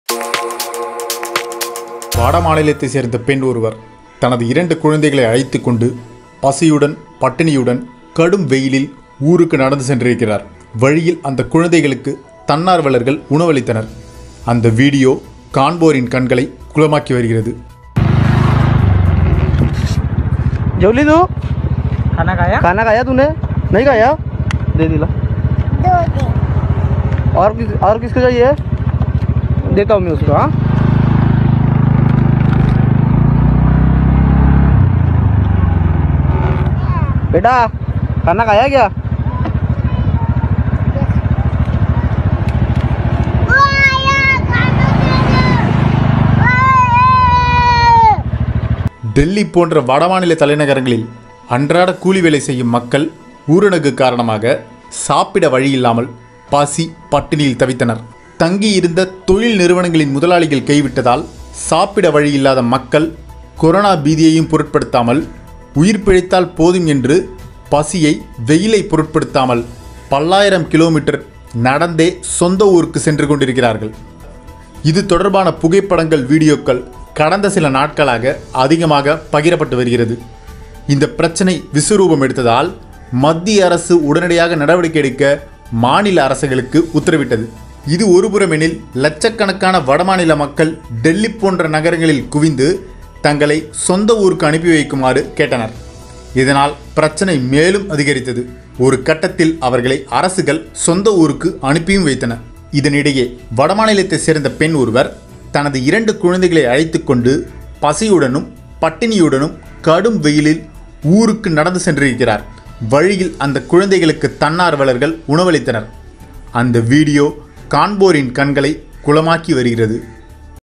வட மாநிலத்தை சேர்ந்த பெண் ஒருவர் தனது இரண்டு குழந்தைகளை அழைத்துக் கொண்டு பசியுடன் பட்டினியுடன் கடும் வெயிலில் ஊருக்கு நடந்து சென்றிருக்கிறார் வழியில் அந்த குழந்தைகளுக்கு தன்னார்வலர்கள் உணவளித்தனர் அந்த வீடியோ காண்போரின் கண்களை குளமாக்கி வருகிறது जेवली तू खाना खाया खाना खाया तूने नहीं खाया दे दिला दो दिन और किस और किसको चाहिए देता हूँ मैं उसको हाँ बेटा खाना खाया क्या वो आया खाना दे दो ओए! டெல்லி போன்ற வடமாநில தலைநகரங்களில் அன்றாட கூலி வேலை செய்யும் மக்கள் ஊரடங்கு காரணமாக சாப்பிட வழியில்லாமல் பசி பட்டினியில் தவித்தனர் தங்கியிருந்த தொழில் நிறுவனங்களின் முதலாளிகள் கைவிட்டதால் சாப்பிட வழியில்லாத மக்கள் கொரோனா பீதியையும் பொருட்படுத்தாமல் உயிர் பிழைத்தால் போதும் என்று பசியை வெயிலை பொருட்படுத்தாமல் பல்லாயிரம் கிலோமீட்டர் நடந்தே சொந்த ஊருக்கு சென்று கொண்டிருக்கிறார்கள் இது தொடர்பான புகைப்படங்கள் வீடியோக்கள் கடந்த சில நாட்களாக அதிகமாக பகிரப்பட்டு வருகிறது இந்த பிரச்சனை விஸ்வரூபம் எடுத்ததால் மத்திய அரசு உடனடியாக நடவடிக்கை எடுக்க மாநில அரசுகளுக்கு உத்தரவிட்டது இது ஒருபுறமெனில் லட்சக்கணக்கான வடமாநில மக்கள் டெல்லி போன்ற நகரங்களில் குவிந்து தங்களை சொந்த ஊருக்கு அனுப்பி வைக்குமாறு கேட்டனர் இதனால் பிரச்சனை மேலும் அதிகரித்தது ஒரு கட்டத்தில் அவர்களை அரசுகள் சொந்த ஊருக்கு அனுப்பியும் வைத்தன இதனிடையே வடமாநிலத்தை சேர்ந்த பெண் ஒருவர் தனது இரண்டு குழந்தைகளை அழைத்துக் கொண்டு பசியுடனும் பட்டினியுடனும் கடும் வெயிலில் ஊருக்கு நடந்து சென்றிருக்கிறார் வழியில் அந்த குழந்தைகளுக்கு தன்னார்வலர்கள் உணவளித்தனர் அந்த வீடியோ காண்போரின் கண்களை குளமாக்கி வருகிறது